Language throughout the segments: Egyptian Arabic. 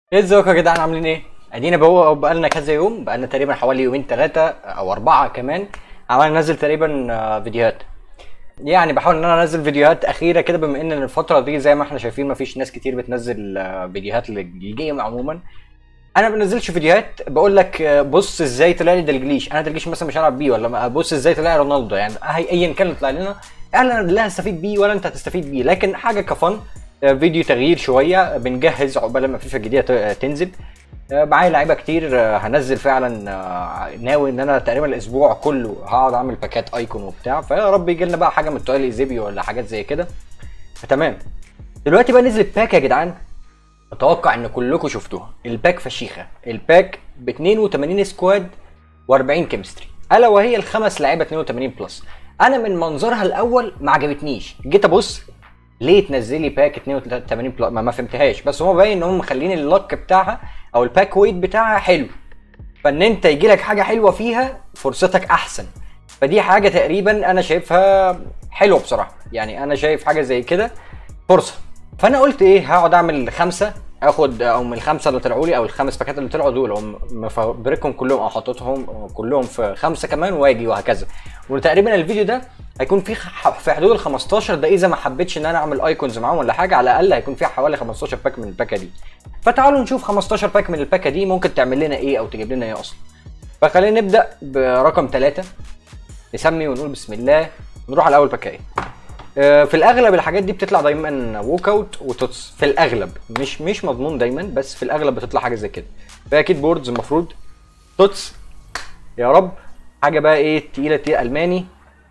ازيكم يا جدعان عاملين ايه؟ ادينا بقى بقالنا كذا يوم بقالنا تقريبا حوالي يومين ثلاثة او اربعة كمان عمال ننزل تقريبا آه، فيديوهات يعني بحاول ان انا انزل فيديوهات اخيرة كده بما ان الفترة دي زي ما احنا شايفين مفيش ناس كتير بتنزل آه، فيديوهات للجيم عموما انا ما بنزلش فيديوهات بقول لك آه، بص ازاي طلع لي دلجليش انا دلجليش مثلا مش هلعب بيه ولا ما- بص ازاي طلع لي رونالدو يعني هي ايا كان اللي طلع لنا انا لا هستفيد بيه ولا انت هتستفيد بيه لكن حاجه كفن آه، فيديو تغيير شويه بنجهز عقبال ما الفيفا الجديده ت- تنزل آه، معايا لعيبه كتير آه، هنزل فعلا آه، ناوي ان انا تقريبا الاسبوع كله هقعد اعمل باكات ايكون وبتاع فيا رب يجي لنا بقى حاجه من توالي ايزيبيو ولا حاجات زي كده فتمام دلوقتي بقى نزلت باك يا جدعان اتوقع ان كلكم شفتوها الباك فشيخه الباك ب 82 سكواد و40 كيمستري الا وهي الخمس لعيبه 82 بلس انا من منظرها الاول ما عجبتنيش جيت ابص ليه تنزلي باك 82 بلس ما, ما فهمتهاش بس هو باين ان هم مخلين اللك بتاعها او الباك ويت بتاعها حلو فان انت يجي لك حاجه حلوه فيها فرصتك احسن فدي حاجه تقريبا انا شايفها حلوه بصراحه يعني انا شايف حاجه زي كده فرصه فانا قلت ايه هقعد اعمل خمسه اخد او من الخمسه اللي طلعوا لي او الخمس باكات اللي طلعوا دول هم مفبركهم كلهم او حاططهم كلهم في خمسه كمان واجي وهكذا وتقريبا الفيديو ده هيكون في خ- في حدود ال 15 ده اذا ما حبيتش ان انا اعمل ايكونز معاهم ولا حاجه على الاقل هيكون فيها حوالي 15 باك من الباكه دي فتعالوا نشوف 15 باك من الباكه دي ممكن تعمل لنا ايه او تجيب لنا ايه اصلا فخلينا نبدا برقم ثلاثة نسمي ونقول بسم الله نروح على اول باكايه آه، في الاغلب الحاجات دي بتطلع دايما ووك اوت وتوتس في الاغلب مش مش مضمون دايما بس في الاغلب بتطلع حاجه زي كده فاكيد بوردز المفروض توتس يا رب حاجه بقى ايه تقيله تقيله الماني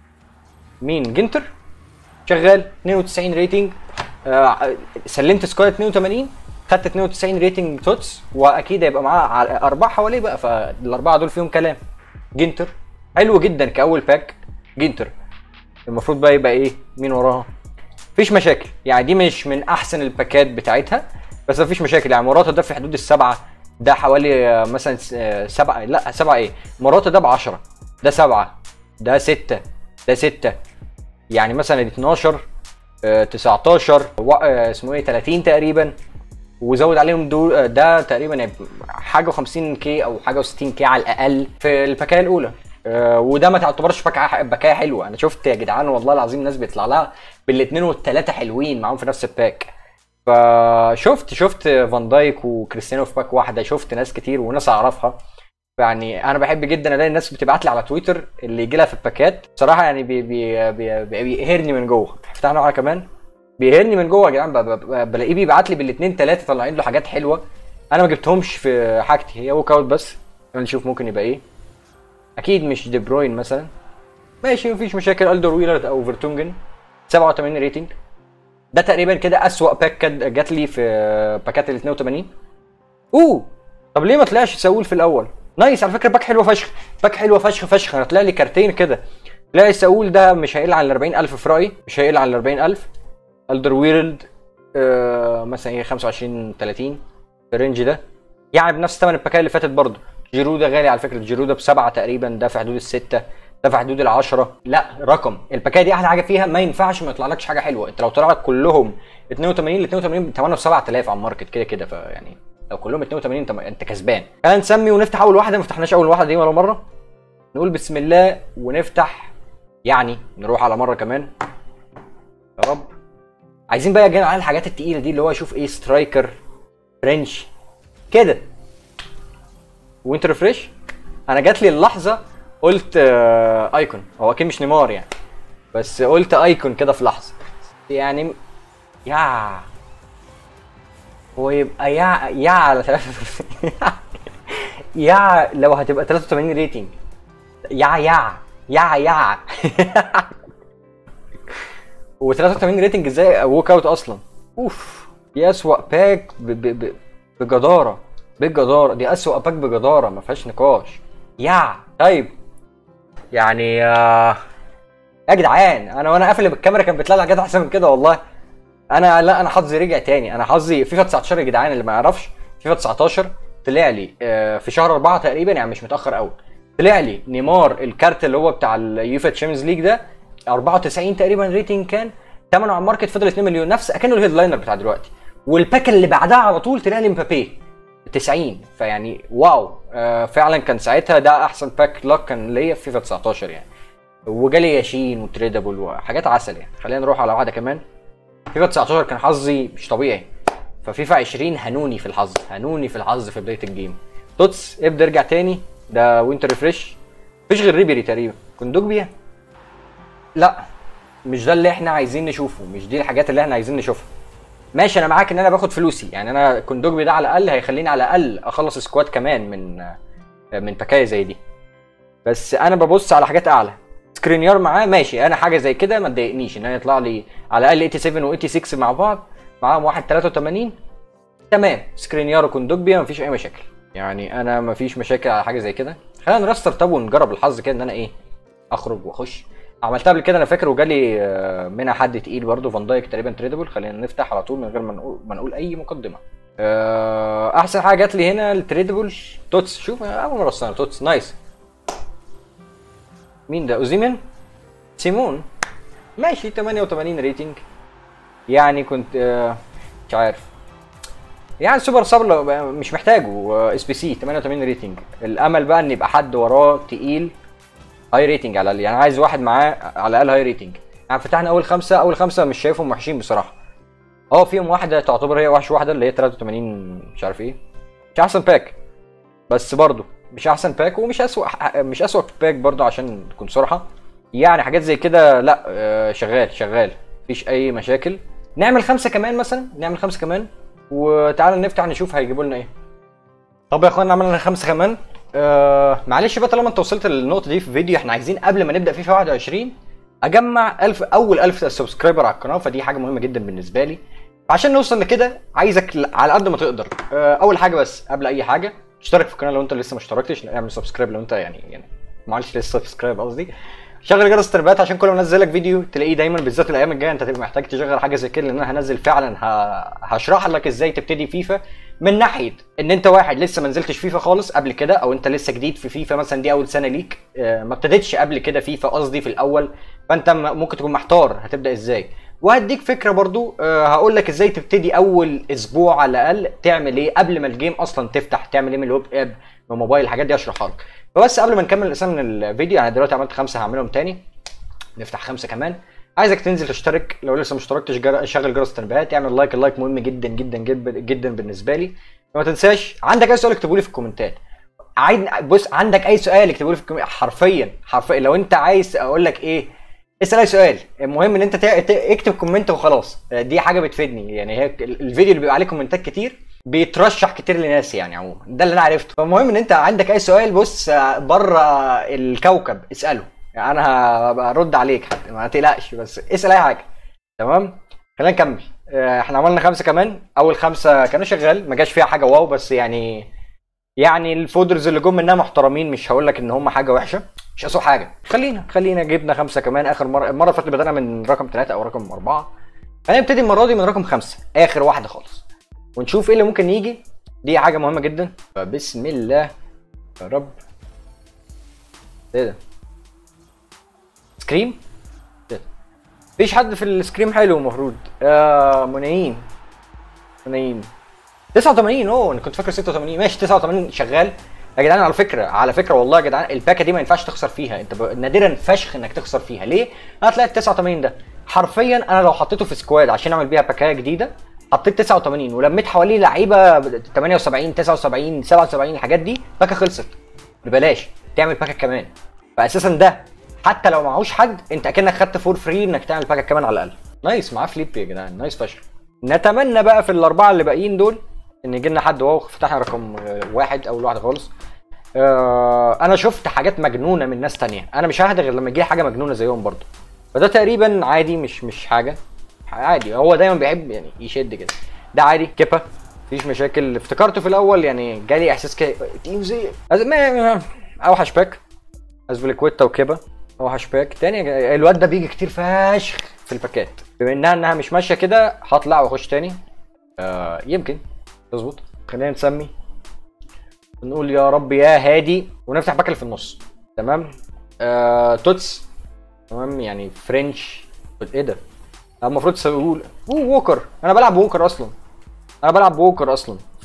مين جنتر شغال 92 ريتنج آه سلمت سكواد 82 خدت 92 ريتنج توتس واكيد هيبقى معاه ع- اربعه حواليه بقى فالاربعه دول فيهم كلام جنتر حلو جدا كاول باك جنتر المفروض بقى يبقى ايه مين وراها مفيش مشاكل يعني دي مش من احسن الباكات بتاعتها بس مفيش مشاكل يعني مراتا ده في حدود السبعه ده حوالي آه، مثلا س- آه، سبعه لا سبعه ايه مراتا ده ب 10 ده سبعه ده سته ده سته يعني مثلا 12 آه، 19 و- آه، اسمه ايه 30 تقريبا وزود عليهم دول آه، ده تقريبا يبقى حاجه 50 كي او حاجه 60 كي على الاقل في الباكايه الاولى آه، وده ما تعتبرش باكايه باكايه حلوه انا شفت يا جدعان والله العظيم ناس بيطلع لها بالاثنين والثلاثه حلوين معاهم في نفس الباك فشفت شفت فان دايك وكريستيانو في باك واحده شفت ناس كتير وناس اعرفها يعني انا بحب جدا الاقي الناس بتبعت لي على تويتر اللي يجي لها في الباكات بصراحه يعني بي بي بي بي بيقهرني من جوه فتحنا على كمان بيقهرني من جوه يا جدعان ب- ب- ب- بلاقيه بيبعت لي بالاثنين ثلاثه طالعين له حاجات حلوه انا ما جبتهمش في حاجتي هي ووك اوت بس خلينا نشوف ممكن يبقى ايه اكيد مش دي بروين مثلا ماشي مفيش مشاكل الدر ويلر او فيرتونجن 87 ريتنج ده تقريبا كده اسوأ باك كد- جات لي في باكات ال 82 اوه طب ليه ما طلعش سؤول في الاول نايس على فكره باك حلوه فشخ باك حلوه فشخ فشخ انا طلع لي كارتين كده تلاقي سؤول ده مش هيقل عن ال 40000 في رايي مش هيقل عن ال 40000 الدر ويرلد آه مثلا ايه 25 30 في الرينج ده يعني بنفس ثمن الباكات اللي فاتت برضه جيرو ده غالي على فكره جيرو ده بسبعه تقريبا ده في حدود السته ده في حدود العشرة لا رقم الباكات دي احلى حاجه فيها ما ينفعش ما يطلعلكش حاجه حلوه انت لو طلع لك كلهم 82 ل 82 ثمنه ب 7000 على الماركت كده كده فيعني لو كلهم 82 انت انت كسبان خلينا نسمي ونفتح اول واحده ما فتحناش اول واحده دي ولا مره نقول بسم الله ونفتح يعني نروح على مره كمان يا رب عايزين بقى جاي على الحاجات التقيله دي اللي هو اشوف ايه سترايكر فرنش كده وانت ريفريش انا جات لي اللحظه قلت آه ايكون هو اكيد مش نيمار يعني بس قلت ايكون كده في لحظه يعني يا هو يبقى يا يا على 83 يا لو هتبقى 83 ريتنج يا يا يا يا و 83 ريتنج ازاي ووك اوت اصلا اوف دي اسوأ باك ب ب ب بجداره بجداره دي اسوأ باك بجداره ما فيهاش نقاش يا طيب يعني آه، يا جدعان انا وانا قافل بالكاميرا كان بيطلع لي حاجات احسن من كده والله انا لا انا حظي رجع تاني انا حظي فيفا 19 يا جدعان اللي ما يعرفش فيفا 19 طلع لي آه، في شهر 4 تقريبا يعني مش متاخر قوي طلع لي نيمار الكارت اللي هو بتاع اليوفا تشامبيونز ليج ده 94 تقريبا ريتنج كان ثمنه على الماركت فضل 2 مليون نفس اكنه الهيدلاينر بتاع دلوقتي والباك اللي بعدها على طول طلع لي مبابي 90 فيعني واو آه فعلا كان ساعتها ده احسن باك لوك كان ليا في فيفا 19 يعني وجالي ياشين وتريدابل وحاجات عسل يعني خلينا نروح على واحده كمان فيفا 19 كان حظي مش طبيعي ففيفا 20 هنوني في الحظ هنوني في الحظ في بدايه الجيم توتس ابدا ارجع تاني ده وينتر ريفريش مفيش غير ريبيري تقريبا كوندوجبيا لا مش ده اللي احنا عايزين نشوفه مش دي الحاجات اللي احنا عايزين نشوفها ماشي انا معاك ان انا باخد فلوسي يعني انا كوندوجبي ده على الاقل هيخليني على الاقل اخلص سكواد كمان من من باكايه زي دي بس انا ببص على حاجات اعلى سكرينيار معاه ماشي انا حاجه زي كده ما تضايقنيش ان انا يطلع لي على الاقل 87 و86 مع بعض معاهم واحد 83 تمام سكرينيار وكوندوجبيا مفيش اي مشاكل يعني انا مفيش مشاكل على حاجه زي كده خلينا نرستر طب ونجرب الحظ كده ان انا ايه اخرج واخش عملتها قبل كده انا فاكر وجالي آه، منها حد تقيل برضه فان دايك تقريبا تريدبل خلينا نفتح على طول من غير ما نقول ما نقول اي مقدمه آه، احسن حاجه جات لي هنا التريدبل توتس شوف اول مره اصلا توتس نايس مين ده اوزيمين سيمون ماشي 88 ريتنج يعني كنت آه، مش عارف يعني سوبر صاب لو- مش محتاجه اس بي سي 88 ريتنج الامل بقى ان يبقى حد وراه تقيل هاي ريتنج على الاقل يعني عايز واحد معاه على الاقل هاي ريتنج يعني فتحنا اول خمسه اول خمسه مش شايفهم وحشين بصراحه اه فيهم واحده تعتبر هي وحش واحده اللي هي 83 مش عارف ايه مش احسن باك بس برضه مش احسن باك ومش اسوء مش اسوء باك برضه عشان تكون صراحه يعني حاجات زي كده لا آه، شغال شغال مفيش اي مشاكل نعمل خمسه كمان مثلا نعمل خمسه كمان وتعالى نفتح نشوف هيجيبوا لنا ايه طب يا اخوانا عملنا خمسه كمان آه معلش بقى طالما انت وصلت للنقطه دي في فيديو احنا عايزين قبل ما نبدا فيفا 21 اجمع 1000 اول 1000 سبسكرايبر على القناه فدي حاجه مهمه جدا بالنسبه لي عشان نوصل لكده عايزك ل- على قد ما تقدر آه اول حاجه بس قبل اي حاجه اشترك في القناه لو انت لسه ما اشتركتش اعمل سبسكرايب لو انت يعني يعني معلش لسه سبسكرايب قصدي شغل جرس التنبيهات عشان كل ما انزل لك فيديو تلاقيه دايما بالذات الايام الجايه انت هتبقى محتاج تشغل حاجه زي كده لان انا هنزل فعلا ه... هشرح لك ازاي تبتدي فيفا من ناحيه ان انت واحد لسه ما نزلتش فيفا خالص قبل كده او انت لسه جديد في فيفا مثلا دي اول سنه ليك آه، ما ابتديتش قبل كده فيفا قصدي في الاول فانت م- ممكن تكون محتار هتبدا ازاي وهديك فكره برضو آه، هقول لك ازاي تبتدي اول اسبوع على الاقل تعمل ايه قبل ما الجيم اصلا تفتح تعمل ايه من الويب اب من الموبايل الحاجات دي اشرحها لك فبس قبل ما نكمل الاسم من الفيديو انا دلوقتي عملت خمسه هعملهم تاني نفتح خمسه كمان عايزك تنزل تشترك لو لسه ما اشتركتش جر... شغل جرس التنبيهات اعمل لايك اللايك مهم جدا جدا جدا جدا بالنسبه لي وما تنساش عندك اي سؤال اكتبه لي في الكومنتات عايز بص عندك اي سؤال اكتبه لي في الكومنتات حرفيا حرفيا لو انت عايز اقول لك ايه اسال اي سؤال المهم ان انت ت... ت... اكتب كومنت وخلاص دي حاجه بتفيدني يعني هي الفيديو اللي بيبقى عليه كومنتات كتير بيترشح كتير لناس يعني عموما ده اللي انا عرفته فالمهم ان انت عندك اي سؤال بص بره الكوكب اساله يعني انا برد عليك حتى ما تقلقش بس اسال اي حاجه تمام خلينا نكمل آه، احنا عملنا خمسه كمان اول خمسه كانوا شغال ما جاش فيها حاجه واو بس يعني يعني الفودرز اللي جم منها محترمين مش هقول لك ان هم حاجه وحشه مش اسوء حاجه خلينا خلينا جبنا خمسه كمان اخر مره المره اللي فاتت بدانا من رقم ثلاثه او رقم اربعه هنبتدي المره دي من رقم خمسه اخر واحده خالص ونشوف ايه اللي ممكن يجي دي حاجه مهمه جدا فبسم الله يا رب ايه ده سكريم إيه ده؟ مفيش حد في السكريم حلو المفروض آه منايين منايين 89 اوه انا كنت فاكر 86 ماشي 89 شغال يا جدعان على فكره على فكره والله يا جدعان الباكه دي ما ينفعش تخسر فيها انت ب... نادرا فشخ انك تخسر فيها ليه؟ هتلاقي ال 89 ده حرفيا انا لو حطيته في سكواد عشان اعمل بيها باكايه جديده حطيت 89 ولميت حواليه لعيبه 78 79 77 الحاجات دي باكه خلصت ببلاش تعمل باكه كمان فاساسا ده حتى لو معهوش حد انت اكنك خدت فور فري انك تعمل باكه كمان على الاقل نايس معاه فليب يا جدعان نايس فشخ نتمنى بقى في الاربعه اللي باقيين دول ان يجي لنا حد واو فتحنا رقم آه، واحد اول واحده خالص آه انا شفت حاجات مجنونه من ناس تانية انا مش ههدى غير لما يجي حاجه مجنونه زيهم برضو فده تقريبا عادي مش مش حاجه عادي هو دايما بيحب يعني يشد كده ده عادي كيبا مفيش مشاكل افتكرته في الاول يعني جالي احساس كده تيم زي أز- ما- ما- اوحش باك ازفليكويتا وكيبا اوحش باك تاني الواد ده بيجي كتير فشخ في الباكات بما انها انها مش ماشيه كده هطلع واخش تاني آه يمكن تظبط خلينا نسمي نقول يا رب يا هادي ونفتح باك اللي في النص تمام آه توتس تمام يعني فرنش ايه ده أنا المفروض تقول اوه ووكر انا بلعب ووكر اصلا انا بلعب ووكر اصلا ف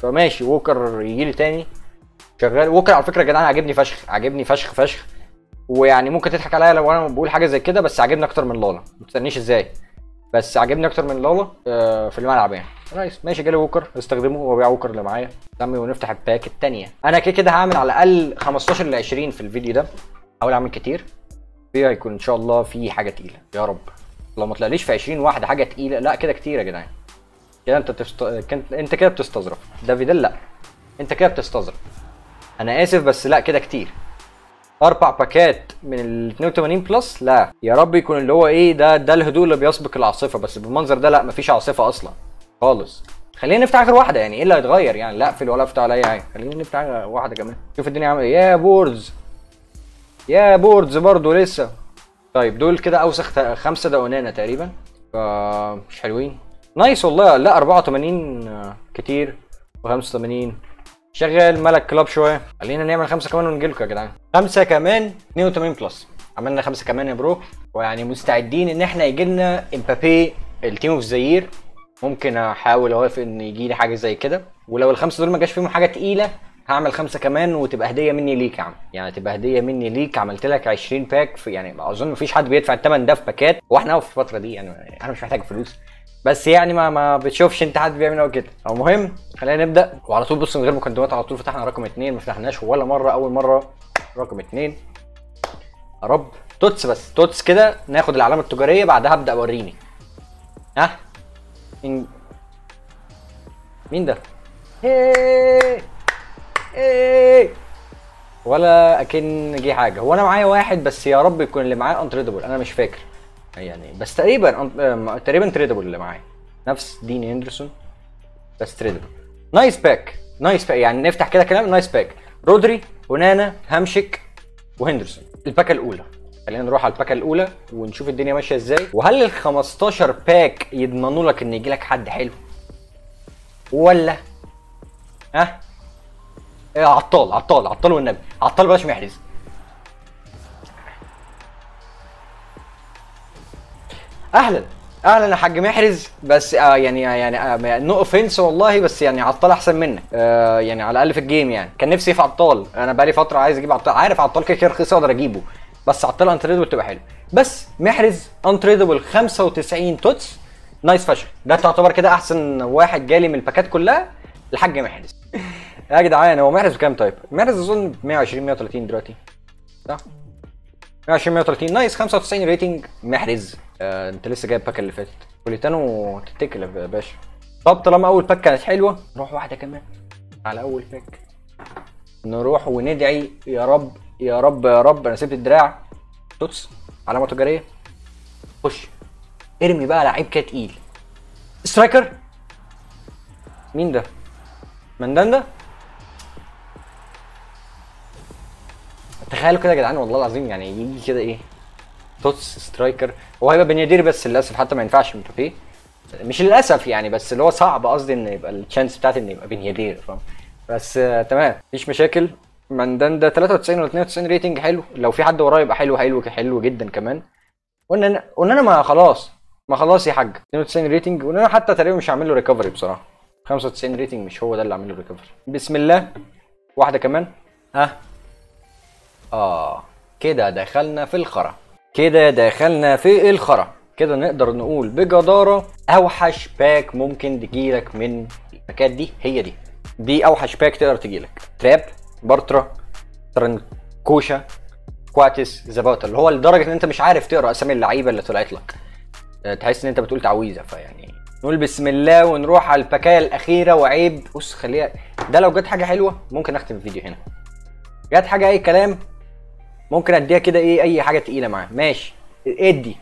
فماشي ووكر يجي لي تاني شغال ووكر على فكره يا جدعان عاجبني فشخ عاجبني فشخ فشخ ويعني ممكن تضحك عليا لو انا بقول حاجه زي كده بس عاجبني اكتر من لالا ما تسالنيش ازاي بس عاجبني اكتر من لالا آه، في الملعب يعني نايس ماشي جالي ووكر استخدمه وابيع ووكر اللي معايا سمي ونفتح الباك الثانيه انا كده كده هعمل على الاقل 15 ل 20 في الفيديو ده هحاول اعمل كتير فيها هيكون ان شاء الله في حاجه تقيله يا رب لو ما طلعليش في 20 واحده حاجه تقيله لا كده كتير يا جدعان كده انت تفست... كنت... انت كده بتستظرف ده فيدال لا انت كده بتستظرف انا اسف بس لا كده كتير اربع باكات من ال 82 بلس لا يا رب يكون اللي هو ايه ده ده الهدوء اللي بيسبق العاصفه بس بالمنظر ده لا مفيش عاصفه اصلا خالص خلينا نفتح اخر واحده يعني ايه اللي هيتغير يعني لا اقفل ولا افتح ولا اي حاجه خلينا نفتح واحده كمان شوف الدنيا عامله ايه يا بوردز يا بوردز برضو لسه طيب دول كده اوسخ ت- خمسه دقونانه تقريبا فمش حلوين نايس والله لا 84 آه، كتير و85 شغال ملك كلاب شويه خلينا نعمل خمسه كمان ونجي لكم يا جدعان خمسه كمان 82 بلس عملنا خمسه كمان يا برو ويعني مستعدين ان احنا يجي لنا امبابي التيم اوف زير ممكن احاول اوافق ان يجي لي حاجه زي كده ولو الخمسه دول ما جاش فيهم حاجه تقيله هعمل خمسه كمان وتبقى هديه مني ليك يا عم يعني تبقى هديه مني ليك عملت لك 20 باك في يعني اظن مفيش حد بيدفع الثمن ده في باكات واحنا أهو في الفتره دي يعني انا مش محتاج فلوس بس يعني ما ما بتشوفش انت حد بيعمل قوي كده او مهم خلينا نبدا وعلى طول بص من غير مقدمات على طول فتحنا رقم اثنين ما فتحناش ولا مره اول مره رقم اثنين يا رب توتس بس توتس كده ناخد العلامه التجاريه بعدها ابدا وريني ها مين مين ده هي هي ولا اكن جه حاجه هو انا معايا واحد بس يا رب يكون اللي معايا انتريدبل انا مش فاكر يعني بس تقريبا أن- آم، تقريبا تريدبل اللي معايا نفس دين هندرسون بس تريدبل نايس باك نايس باك يعني نفتح كده كلام نايس باك رودري ونانا همشك وهندرسون الباكه الاولى خلينا نروح على الباكه الاولى ونشوف الدنيا ماشيه ازاي وهل ال 15 باك يضمنوا لك ان يجي لك حد حلو ولا ها إيه عطال عطال عطال والنبي عطال بلاش محرز اهلا اهلا يا حاج محرز بس آه يعني يعني نو اوفنس والله بس يعني عطال احسن منك آه يعني على الاقل في الجيم يعني كان نفسي في عطال انا بقالي فتره عايز اجيب عطال عارف عطال كده كده رخيص اقدر اجيبه بس عطال انتريدبل تبقى حلو بس محرز انتريدبل 95 توتس نايس فشخ ده تعتبر كده احسن واحد جالي من الباكات كلها الحاج محرز يا جدعان هو محرز بكام طيب؟ محرز اظن ب 120 130 دلوقتي صح؟ 120 130 نايس 95 ريتنج محرز آه انت لسه جايب الباك اللي فاتت بوليتانو تتكل يا باشا طب طالما اول باك كانت حلوه نروح واحده كمان على اول باك نروح وندعي يا رب يا رب يا رب انا سبت الدراع توتس علامه تجاريه خش ارمي بقى لعيب كده تقيل سترايكر مين ده؟ مندان ده؟ تخيلوا كده يا جدعان والله العظيم يعني يجي كده ايه توتس سترايكر هو هيبقى بنيادير بس للاسف حتى ما ينفعش مبابي مش للاسف يعني بس اللي هو صعب قصدي ان يبقى التشانس بتاعتي ان يبقى بنيادير فاهم بس آه تمام مفيش مشاكل مندان ده 93 ولا 92 ريتنج حلو لو في حد ورايا يبقى حلو حلو حلو جدا كمان قلنا انا قلنا انا ما خلاص ما خلاص يا حاج 92 ريتنج وان انا حتى تقريبا مش هعمل له ريكفري بصراحه 95 ريتنج مش هو ده اللي هعمل له ريكفري بسم الله واحده كمان ها اه كده دخلنا في الخرا كده دخلنا في الخرا كده نقدر نقول بجدارة اوحش باك ممكن تجيلك من الباكات دي هي دي دي اوحش باك تقدر تجيلك تراب بارترا ترنكوشا كواتس زباتا اللي هو لدرجه ان انت مش عارف تقرا اسامي اللعيبه اللي طلعت لك أه، تحس ان انت بتقول تعويذه فيعني نقول بسم الله ونروح على الباكايه الاخيره وعيب بص خليها ده لو جت حاجه حلوه ممكن اختم الفيديو هنا جت حاجه اي كلام ممكن اديها كده ايه اي حاجه تقيله معاه ماشي ادي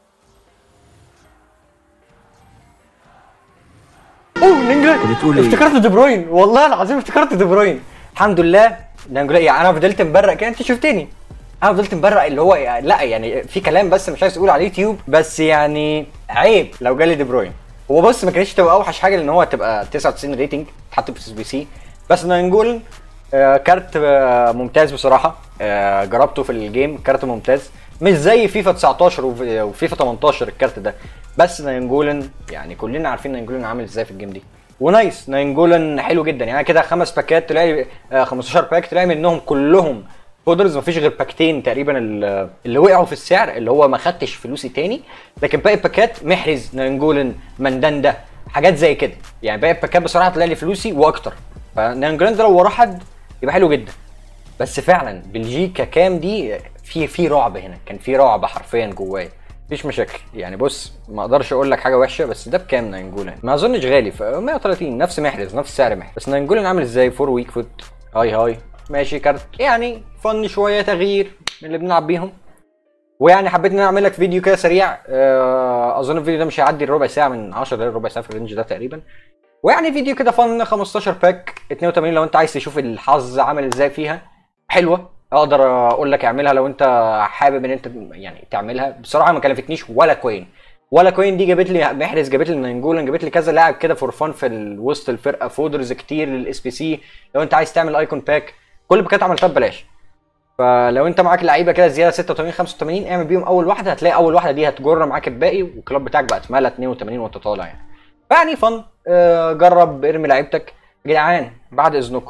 اوه نينجلا بتقول ايه؟ افتكرت دي بروين والله العظيم افتكرت دي بروين الحمد لله نينجلا يعني انا فضلت مبرق كده انت شفتني انا فضلت مبرق اللي هو يعني لا يعني في كلام بس مش عايز اقول على اليوتيوب بس يعني عيب لو جالي دي بروين هو بص ما كانتش تبقى اوحش حاجه لان هو تبقى 99 ريتنج تحط في اس بي سي بس نينجول آه كارت آه ممتاز بصراحه آه جربته في الجيم كارت ممتاز مش زي فيفا 19 وف- وفيفا 18 الكارت ده بس نينجولن يعني كلنا عارفين نينجولن عامل ازاي في الجيم دي ونايس ناينجولن حلو جدا يعني كده خمس باكات تلاقي آه 15 باك تلاقي منهم كلهم فودرز مفيش غير باكتين تقريبا ال- اللي وقعوا في السعر اللي هو ما خدتش فلوسي تاني لكن باقي الباكات محرز ناينجولن مندندا حاجات زي كده يعني باقي الباكات بصراحه طلع لي فلوسي واكتر فناينجولن ده لو وراه حد يبقى حلو جدا بس فعلا بلجيكا كام دي في في رعب هنا كان في رعب حرفيا جوايا مفيش مشاكل يعني بص ما اقدرش اقول لك حاجه وحشه بس ده بكام ناينجولن ما اظنش غالي ف 130 نفس محرز نفس سعر محرز بس ناينجولن عامل ازاي فور ويك فوت هاي هاي ماشي كارت يعني فن شويه تغيير من اللي بنلعب بيهم ويعني حبيت ان انا اعمل لك فيديو كده سريع آه، اظن الفيديو ده مش هيعدي الربع ساعه من 10 دقايق ربع ساعه في الرينج ده تقريبا ويعني فيديو كده فن 15 باك 82 لو انت عايز تشوف الحظ عامل ازاي فيها حلوه اقدر اقول لك اعملها لو انت حابب ان انت يعني تعملها بصراحه ما كلفتنيش ولا كوين ولا كوين دي جابت لي محرز جابت لي نانجولن جابت لي كذا لاعب كده فور فان في ال- وسط الفرقه فودرز كتير للاس بي سي لو انت عايز تعمل ايكون باك كل الباكات عملتها ببلاش فلو انت معاك لعيبه كده زياده 86 85 اعمل بيهم اول واحده هتلاقي اول واحده دي هتجر معاك الباقي والكلاب بتاعك بقى اتملى 82 وانت طالع يعني فيعني فن آه، جرب ارمي لعيبتك يا جدعان بعد اذنكم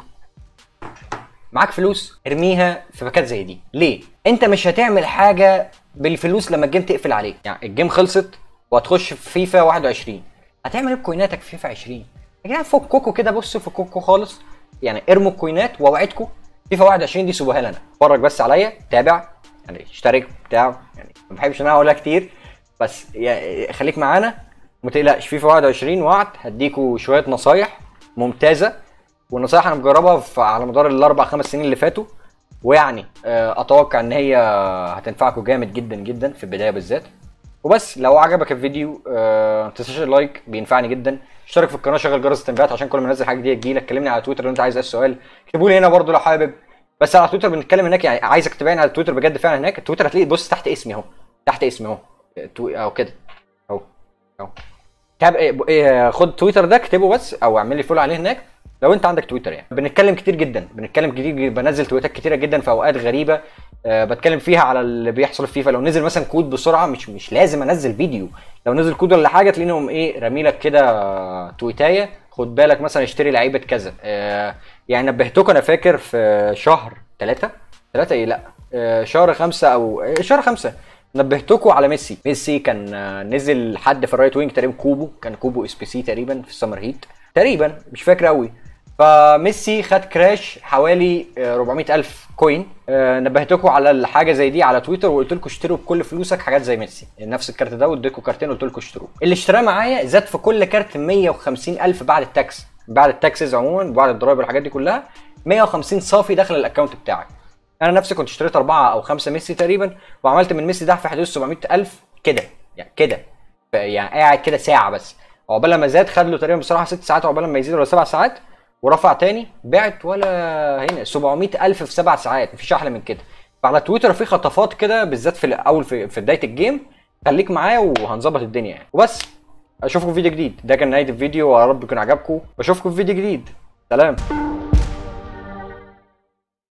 معاك فلوس ارميها في باكات زي دي ليه انت مش هتعمل حاجه بالفلوس لما الجيم تقفل عليك يعني الجيم خلصت وهتخش في فيفا 21 هتعمل ايه بكويناتك في فيفا 20 يا جدعان فككوا كده بصوا فككوا خالص يعني ارموا الكوينات واوعدكم فيفا 21 دي سيبوها لنا اتفرج بس عليا تابع يعني اشترك بتاع يعني ما بحبش ان انا اقولها كتير بس يعني خليك معانا ما تقلقش فيفا 21 وعد هديكوا شويه نصايح ممتازه والنصايح انا مجربها في على مدار الاربع خمس سنين اللي فاتوا ويعني آه، اتوقع ان هي هتنفعكم جامد جدا جدا في البدايه بالذات وبس لو عجبك الفيديو آه، ما تنساش اللايك بينفعني جدا اشترك في القناه شغل جرس التنبيهات عشان كل ما انزل حاجه جديده تجيلك كلمني على تويتر لو انت عايز اي سؤال اكتبوا لي هنا برضو لو حابب بس على تويتر بنتكلم هناك يعني عايزك تبين على تويتر بجد فعلا هناك التويتر هتلاقي بص تحت اسمي اهو تحت اسمي اهو تو- اهو كده اهو اهو تاب إيه- إيه، خد تويتر ده اكتبه بس او اعمل لي فولو عليه هناك لو انت عندك تويتر يعني بنتكلم كتير جدا بنتكلم كتير بنزل تويتات كتيره جدا في اوقات غريبه أه بتكلم فيها على اللي بيحصل في فيفا لو نزل مثلا كود بسرعه مش مش لازم انزل فيديو لو نزل كود ولا حاجه تلاقيهم ايه رامي لك كده تويتايه خد بالك مثلا اشتري لعيبه كذا أه يعني نبهتكم انا فاكر في شهر ثلاثة ثلاثة ايه لا أه شهر خمسة او آه، شهر خمسة نبهتكم على ميسي ميسي كان آه، نزل حد في الرايت وينج تقريبا كوبو كان كوبو اس بي سي تقريبا في السمر هيت تقريبا مش فاكر قوي فميسي خد كراش حوالي آه، 400 الف كوين آه، نبهتكم على الحاجه زي دي على تويتر وقلت لكم اشتروا بكل فلوسك حاجات زي ميسي نفس الكارت ده واديتكم كارتين قلت لكم اشتروه اللي اشتراه معايا زاد في كل كارت 150 الف بعد التاكس بعد التاكسز عموما بعد الضرايب والحاجات دي كلها 150 صافي داخل الاكونت بتاعك انا نفسي كنت اشتريت اربعه او خمسه ميسي تقريبا وعملت من ميسي ده في حدود 700 الف كده يعني كده ف- يعني قاعد كده ساعه بس عقبال ما زاد خد له تقريبا بصراحه ست ساعات عقبال ما يزيد ولا سبع ساعات ورفع تاني بعت ولا هنا 700 الف في سبع ساعات مفيش احلى من كده فعلى تويتر في خطفات كده بالذات في الاول في, في بدايه الجيم خليك معايا وهنظبط الدنيا يعني وبس اشوفكم في فيديو جديد ده كان نهايه الفيديو ويا رب يكون عجبكم واشوفكم في فيديو جديد سلام